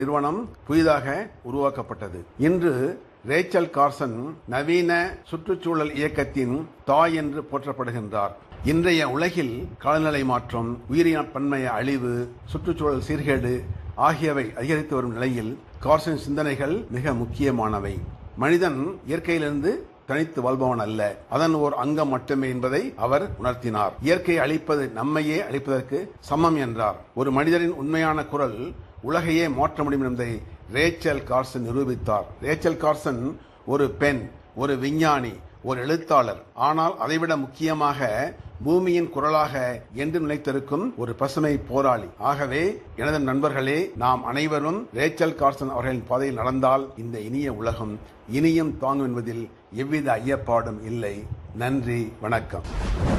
நிறுவனம் புதிதாக உருவாக்கப்பட்டது இன்று ரேச்சல் கார்சன் நவீன சுற்றுச்சூழல் இயக்கத்தின் தாய் என்று போற்றப்படுகின்றார் இன்றைய உலகில் காலநிலை மாற்றம் உயிரின பன்மைய அழிவு சுற்றுச்சூழல் சீர்கேடு ஆகியவை அதிகரித்து வரும் நிலையில் கார்சன் சிந்தனைகள் மிக முக்கியமானவை மனிதன் இயற்கையிலிருந்து தனித்து வாழ்பவன் அல்ல அதன் ஓர் அங்கம் மட்டுமே என்பதை அவர் உணர்த்தினார் இயற்கையை அழிப்பது நம்மையே அழிப்பதற்கு சமம் என்றார் ஒரு மனிதரின் உண்மையான குரல் உலகையே மாற்ற முடியும் என்பதை ரேச்சல் கார்சன் நிரூபித்தார் ரேச்சல் கார்சன் ஒரு பெண் ஒரு விஞ்ஞானி ஒரு எழுத்தாளர் ஆனால் அதைவிட முக்கியமாக பூமியின் குரலாக என்று நிலைத்திருக்கும் ஒரு பசுமை போராளி ஆகவே எனது நண்பர்களே நாம் அனைவரும் ரேச்சல் கார்சன் அவர்களின் பாதையில் நடந்தால் இந்த இனிய உலகம் இனியும் தாங்கும் என்பதில் எவ்வித ஐயப்பாடும் இல்லை நன்றி வணக்கம்